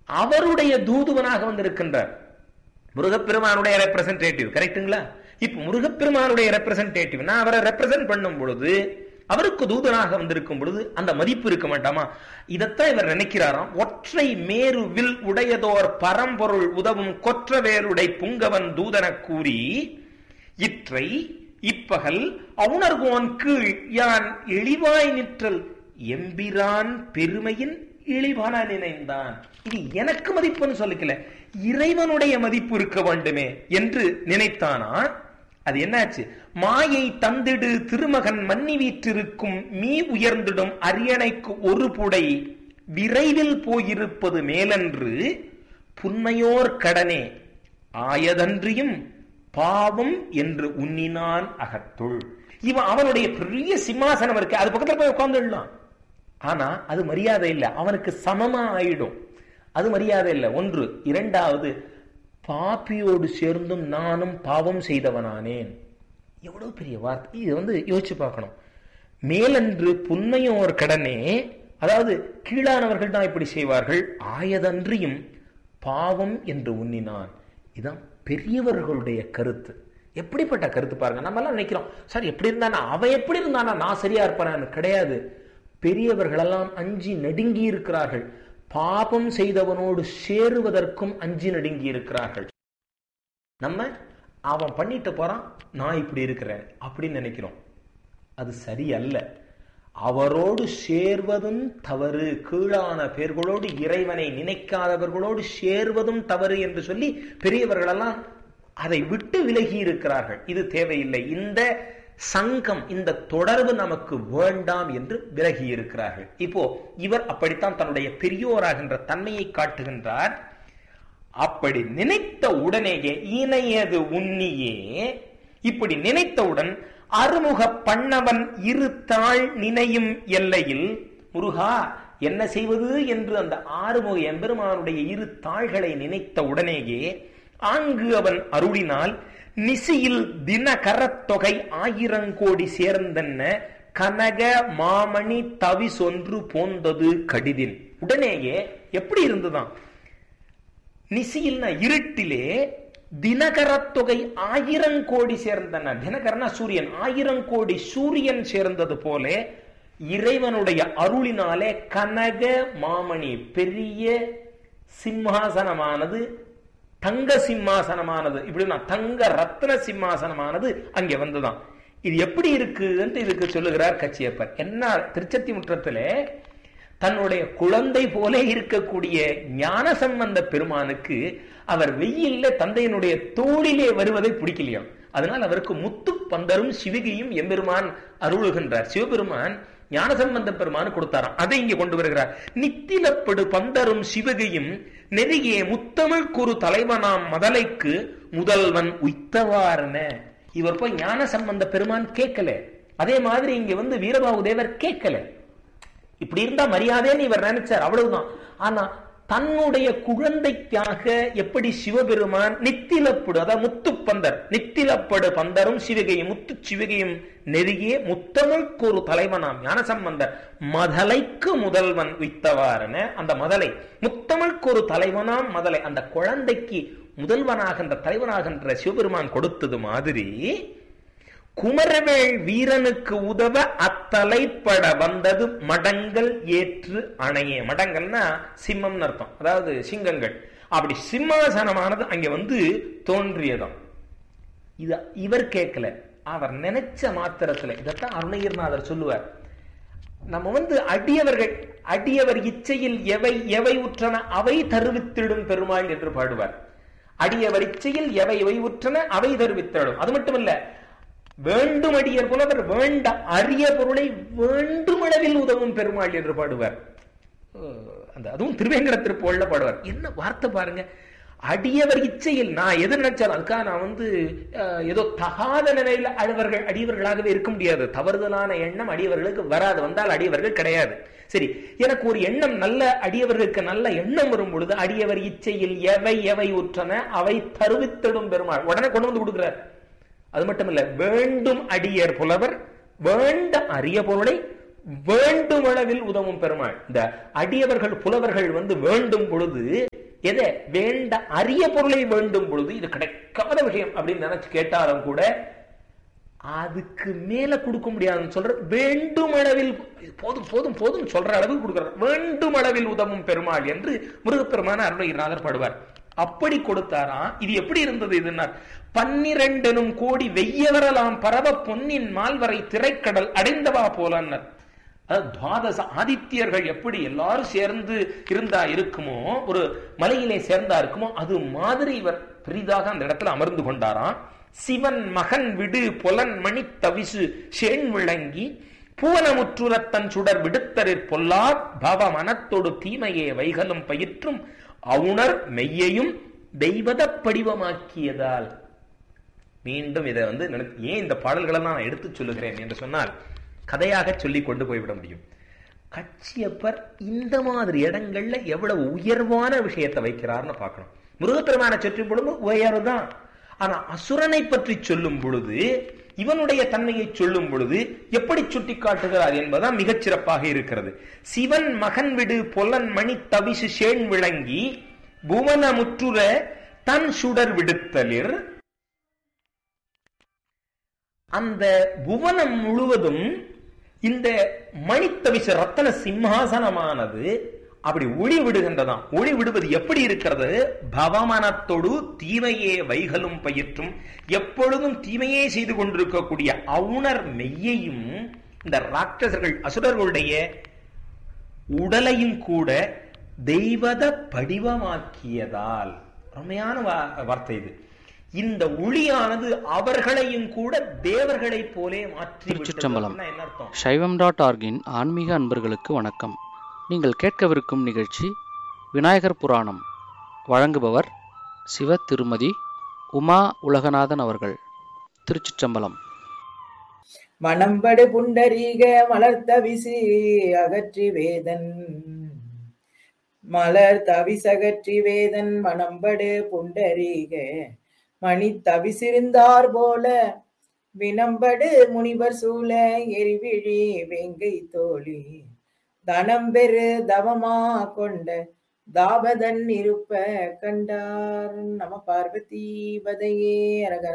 அவருடைய தூதுவனாக வந்திருக்கின்றார் முருகப்பெருமானுடைய ரெப்ரசன்டேட்டிவ் கரெக்ட்டுங்களா இப்ப முருகப்பெருமானுடைய ரெப்ரசன்டேட்டிவ் நான் அவரை ரெப்ரசன்ட் பண்ணும் பொழுது அவருக்கு தூதனாக வந்திருக்கும் பொழுது அந்த மதிப்பு இருக்க மாட்டாமா இதத்தான் இவர் நினைக்கிறாராம் ஒற்றை மேருவில் உடையதோர் பரம்பொருள் உதவும் கொற்றவேருடை புங்கவன் தூதன கூறி இற்றை இப்பகல் அவுணர்கோன் கீழ் யான் எளிவாய் நிற்றல் எம்பிரான் பெருமையின் இழிவான நினைந்தான் இது எனக்கு மதிப்புன்னு சொல்லிக்கல இறைவனுடைய மதிப்பு இருக்க வேண்டுமே என்று நினைத்தானா அது என்னாச்சு மாயை தந்திடு திருமகன் மன்னி வீற்றிருக்கும் மீ உயர்ந்திடும் அரியணைக்கு ஒரு புடை விரைவில் போயிருப்பது மேலன்று புன்மையோர் கடனே ஆயதன்றியும் பாவம் என்று உண்ணினான் அகத்துள் இவன் அவனுடைய பெரிய சிம்மாசனம் இருக்கு அது பக்கத்துல போய் உட்கார்ந்துடலாம் ஆனா அது மரியாதை இல்லை அவனுக்கு சமமா ஆயிடும் அது மரியாதை இல்லை ஒன்று இரண்டாவது பாப்பியோடு சேர்ந்தும் நானும் பாவம் செய்தவனானேன் எவ்வளவு பெரிய வார்த்தை இது வந்து யோசிச்சு பார்க்கணும் மேலன்று புன்மையோர் கடனே அதாவது கீழானவர்கள் தான் இப்படி செய்வார்கள் ஆயதன்றியும் பாவம் என்று உண்ணினான் இதான் பெரியவர்களுடைய கருத்து எப்படிப்பட்ட கருத்து பாருங்க நம்ம எல்லாம் நினைக்கிறோம் சார் எப்படி இருந்தானா அவன் எப்படி இருந்தானா நான் சரியா இருப்பானு கிடையாது பெரியவர்களெல்லாம் அஞ்சி நடுங்கி இருக்கிறார்கள் பாபம் செய்தவனோடு சேருவதற்கும் அஞ்சி நடுங்கி இருக்கிறார்கள் நம்ம அவன் பண்ணிட்டு போறான் நான் இப்படி இருக்கிறேன் அப்படின்னு நினைக்கிறோம் அது சரியல்ல அவரோடு சேர்வதும் தவறு கீழான பேர்களோடு இறைவனை நினைக்காதவர்களோடு சேர்வதும் தவறு என்று சொல்லி பெரியவர்களெல்லாம் அதை விட்டு விலகி இருக்கிறார்கள் இது தேவையில்லை இந்த சங்கம் இந்த தொடர்பு நமக்கு வேண்டாம் என்று விலகி இருக்கிறார்கள் இப்போ இவர் அப்படித்தான் தன்னுடைய பெரியோராகின்ற தன்மையை காட்டுகின்றார் அப்படி நினைத்த உடனேயே இணையது உன்னியே இப்படி நினைத்தவுடன் அருமுக பண்ணவன் இரு தாழ் நினையும் எல்லையில் முருகா என்ன செய்வது என்று அந்த ஆறுமுக எம்பெருமானுடைய இரு தாள்களை நினைத்த உடனேயே ஆங்கு அவன் அருளினால் நிசியில் தினகரத்தொகை ஆயிரங்கோடி சேர்ந்தன கனக மாமணி தவி சொன்று போந்தது கடிதின் உடனேயே எப்படி இருந்துதான் நிசியில் இருட்டிலே தினகரத்தொகை ஆயிரம் கோடி சேர்ந்தன தினகரனா சூரியன் ஆயிரம் கோடி சூரியன் சேர்ந்தது போல இறைவனுடைய அருளினாலே கனக மாமணி பெரிய சிம்மாசனமானது தங்க சிம்மாசனமானது இப்படின்னா தங்க ரத்ன சிம்மாசனமானது அங்கே வந்துதான் இது எப்படி இருக்குன்னு இதுக்கு சொல்லுகிறார் கச்சியப்பர் என்ன திருச்சத்தி முற்றத்திலே தன்னுடைய குழந்தை போல இருக்கக்கூடிய ஞான சம்பந்த பெருமானுக்கு அவர் வெயில்ல தந்தையினுடைய தோளிலே வருவதை பிடிக்கலையாம் அதனால் அவருக்கு முத்து பந்தரும் சிவிகையும் எம்பெருமான் அருளுகின்றார் சிவபெருமான் ஞானசம்பந்த பெருமான் கொடுத்தாராம் அதை இங்க கொண்டு வருகிறார் நித்திலப்படு பந்தரும் சிவகையும் நெருகிய முத்தமிழ் குரு தலைவனாம் மதலைக்கு முதல்வன் உய்த்தவாரன இவர் போய் ஞான சம்பந்த பெருமான் கேட்கல அதே மாதிரி இங்க வந்து வீரபாகு தேவர் கேட்கல இப்படி இருந்தா மரியாதைன்னு இவர் நினைச்சார் அவ்வளவுதான் ஆனா தன்னுடைய குழந்தைக்காக எப்படி சிவபெருமான் நித்திலப்படு அதாவது முத்துப்பந்தர் நித்திலப்படு பந்தரும் சிவகையும் முத்து சிவகையும் நெருகிய முத்தமிழ்க்கு ஒரு தலைவனாம் ஞானசம்பந்தர் மதலைக்கு முதல்வன் வித்தவாரன அந்த மதலை முத்தமிழ்க்கு ஒரு தலைவனாம் மதலை அந்த குழந்தைக்கு முதல்வனாகின்ற தலைவனாகின்ற சிவபெருமான் கொடுத்தது மாதிரி குமரவேள் வீரனுக்கு உதவ அத்தலைப்பட வந்தது மடங்கள் ஏற்று அணையே மடங்கள்னா சிம்மம்னு அர்த்தம் அதாவது சிங்கங்கள் அப்படி சிம்மாசனமானது அங்க வந்து தோன்றியதாம் இது இவர் கேட்கல அவர் நினைச்ச மாத்திரத்துல இதைத்தான் அருணகிரிநாதர் சொல்லுவார் நம்ம வந்து அடியவர்கள் அடியவர் இச்சையில் எவை எவை உற்றன அவை தருவித்திடும் பெருமாள் என்று பாடுவார் அடியவர் இச்சையில் எவை எவை உற்றன அவை தருவித்திடும் அது மட்டுமல்ல வேண்டும் அடியர் புலவர் வேண்ட அரிய பொருளை வேண்டும் அளவில் உதவும் பெருமாள் என்று பாடுவார் அந்த அதுவும் திருவேங்கட திருப்போல்ல பாடுவார் என்ன வார்த்தை பாருங்க அடியவர் இச்சையில் நான் எது நினைச்சாலும் அதுக்காக நான் வந்து ஏதோ தகாத நிலையில அடிவர்கள் அடியவர்களாகவே இருக்க முடியாது தவறுதலான எண்ணம் அடியவர்களுக்கு வராது வந்தால் அடியவர்கள் கிடையாது சரி எனக்கு ஒரு எண்ணம் நல்ல அடியவர்களுக்கு நல்ல எண்ணம் வரும் பொழுது அடியவர் இச்சையில் எவை எவை உற்றன அவை தருவித்திடும் பெருமாள் உடனே கொண்டு வந்து கொடுக்கிறார் அது மட்டுமல்ல வேண்டும் அடியர் புலவர் வேண்ட அரிய பொருளை வேண்டும் அளவில் உதவும் பெருமாள் இந்த அடியவர்கள் புலவர்கள் வந்து வேண்டும் பொழுது எதை வேண்ட அரிய பொருளை வேண்டும் பொழுது இது கிடைக்காத விஷயம் அப்படின்னு நினைச்சு கேட்டாலும் கூட அதுக்கு மேல கொடுக்க முடியாதுன்னு சொல்ற வேண்டும் அளவில் போதும் போதும் போதும் சொல்ற அளவுக்கு கொடுக்கிறார் வேண்டும் அளவில் உதவும் பெருமாள் என்று முருகப்பெருமான அருணகிரிநாதர் பாடுவார் அப்படி கொடுத்தாராம் இது எப்படி இருந்தது இதுன்னார் பன்னிரண்டெனும் கோடி வெய்யவரலாம் பரவ பொன்னின் மால்வரை திரைக்கடல் அடைந்தவா போலன்னர் அதாவது துவாதச ஆதித்யர்கள் எப்படி எல்லாரும் சேர்ந்து இருந்தா இருக்குமோ ஒரு மலையிலே சேர்ந்தா இருக்குமோ அது மாதிரி இவர் பெரிதாக அந்த இடத்துல அமர்ந்து கொண்டாராம் சிவன் மகன் விடு பொலன் மணி தவிசு சேன் விளங்கி பூவனமுற்றுரத்தன் சுடர் விடுத்தரிற் பொல்லார் பவ மனத்தொடு தீமையே வைகலும் பயிற்றும் அவுணர் மெய்யையும் தெய்வத படிவமாக்கியதால் மீண்டும் இதை வந்து நினை- ஏன் இந்த பாடல்களெல்லாம் நான் எடுத்து சொல்லுகிறேன் என்று சொன்னால் கதையாக சொல்லி கொண்டு போய்விட முடியும் கச்சியப்பர் இந்த மாதிரி இடங்கள்ல எவ்வளவு உயர்வான விஷயத்தை வைக்கிறார்னு பார்க்கணும் முருகப்பெருமான சுற்றி பொழுது உயர்தான் ஆனா அசுரனை பற்றி சொல்லும் பொழுது இவனுடைய தன்மையை சொல்லும் பொழுது எப்படி சுட்டி காட்டுகிறார் என்பதுதான் மிகச் சிறப்பாக இருக்கிறது சிவன் மகன் விடு பொலன் மணி தவிசு சேன் விளங்கி புவன முற்றுர தன் சுடர் விடுத்தலிர் அந்த புவனம் முழுவதும் இந்த மணித்தவிச ரத்தன சிம்ஹாசனமானது அப்படி ஒளி விடுகின்றதாம் ஒளி விடுவது எப்படி இருக்கிறது பவமனத்தொடு தீமையே வைகலும் பயிற்றும் எப்பொழுதும் தீமையே செய்து கொண்டிருக்கக்கூடிய அவுணர் மெய்யையும் இந்த ராட்சசர்கள் அசுரர்களுடைய உடலையும் கூட தெய்வத படிவமாக்கியதால் அருமையான வா- வார்த்தை இது இந்த ஒளியானது அவர்களையும் கூட தேவர்களைப் போலே மாற்றி விட்டது. திருச்சிற்றம்பலம். அப்படின்னா என்ன அர்த்தம் சைவம் டாட் ஆர்கின் ஆன்மீக அன்பர்களுக்கு வணக்கம் நீங்கள் கேட்கவிருக்கும் நிகழ்ச்சி விநாயகர் புராணம் வழங்குபவர் சிவ திருமதி உமா உலகநாதன் அவர்கள் திருச்சிற்றம்பலம் மணம்படு புண்டரீக மலர் தவிசு அகற்றி வேதன் மலர் தவிசகற்றி வேதன் மணம்படு புண்டரீக மணி தவிசிருந்தார் போல வினம்படு முனிவர் சூழ எரிவிழி வெங்கை தோழி தனம் பெரு தவமா கொண்ட தாபதன் இருப்ப கண்டார் நம பார்வதி பதையே அரகர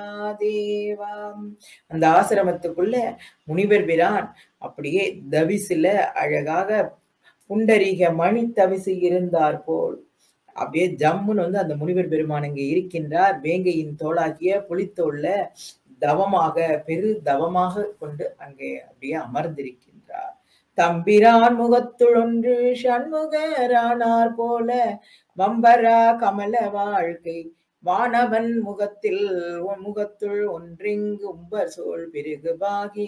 மகாதேவாம் அந்த ஆசிரமத்துக்குள்ள முனிவர் பிரான் அப்படியே தவிசுல அழகாக புண்டரீக மணி தவிசு இருந்தார் போல் அப்படியே ஜம்முன்னு வந்து அந்த முனிவர் பெருமான் இங்கே இருக்கின்றார் வேங்கையின் தோளாகிய புலித்தோல்ல தவமாக பெரு தவமாக கொண்டு அங்கே அப்படியே அமர்ந்திருக்கின்றார் தம்பிரான் முகத்துளொன்று சண்முகரானார் போல வம்பரா கமல வாழ்க்கை வானவன் முகத்தில் உன் முகத்துள் ஒன்றிங்கு உம்பர் சோல் பிறகுபாகி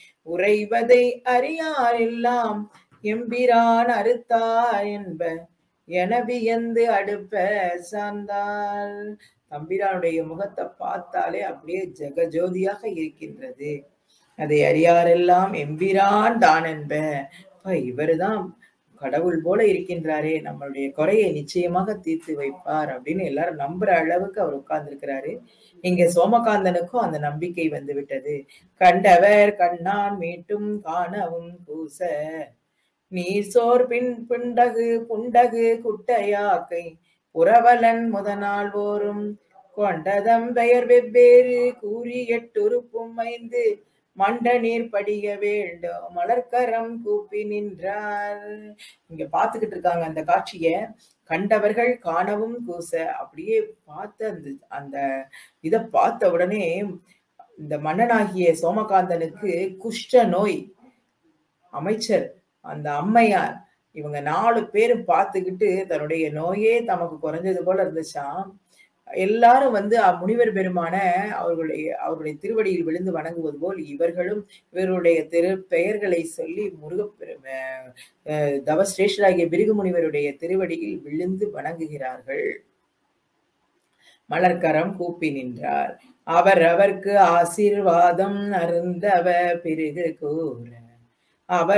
உறைவதை அறியாரெல்லாம் எம்பிரான் அறுத்தார் என்ப என வியந்து அடுப்ப சார்ந்தால் தம்பிரானுடைய முகத்தை பார்த்தாலே அப்படியே ஜெகஜோதியாக இருக்கின்றது அதை அறியாரெல்லாம் எம்பிரான் தான் என்ப அப்ப இவருதான் கடவுள் போல இருக்கின்றாரே நம்மளுடைய குறையை நிச்சயமாக தீர்த்து வைப்பார் அப்படின்னு எல்லாரும் நம்புற அளவுக்கு அவர் உட்கார்ந்திருக்கிறாரு இங்க சோமகாந்தனுக்கும் அந்த நம்பிக்கை வந்து விட்டது கண்டவர் கண்ணான் மீட்டும் காணவும் கூச நீர் சோர் பின் பிண்டகு புண்டகு குட்டையாக்கை புறவலன் முதநாள் ஓரும் கொண்டதம் பெயர் வெவ்வேறு கூறி எட்டுருப்பும் ஐந்து மண்ட நீர் படிய வேண்டும் மலர்க்கரம் கூப்பி நின்றார் இங்க பாத்துக்கிட்டு இருக்காங்க அந்த காட்சிய கண்டவர்கள் காணவும் கூச அப்படியே பார்த்து அந்த அந்த இத பார்த்த உடனே இந்த மன்னனாகிய சோமகாந்தனுக்கு குஷ்ட நோய் அமைச்சர் அந்த அம்மையார் இவங்க நாலு பேரும் பார்த்துக்கிட்டு தன்னுடைய நோயே தமக்கு குறைஞ்சது போல இருந்துச்சாம் எல்லாரும் வந்து அ- முனிவர் பெருமான அவர்களுடைய அவருடைய திருவடியில் விழுந்து வணங்குவது போல் இவர்களும் இவருடைய திரு பெயர்களை சொல்லி முருகப்பெரும தவஸ்ரேஷ்டராகிய பிருகு முனிவருடைய திருவடியில் விழுந்து வணங்குகிறார்கள் மலர்க்கரம் கூப்பி நின்றார் அவர் அவர்க்கு ஆசீர்வாதம் அருந்தவ பிறகு கூற அவர்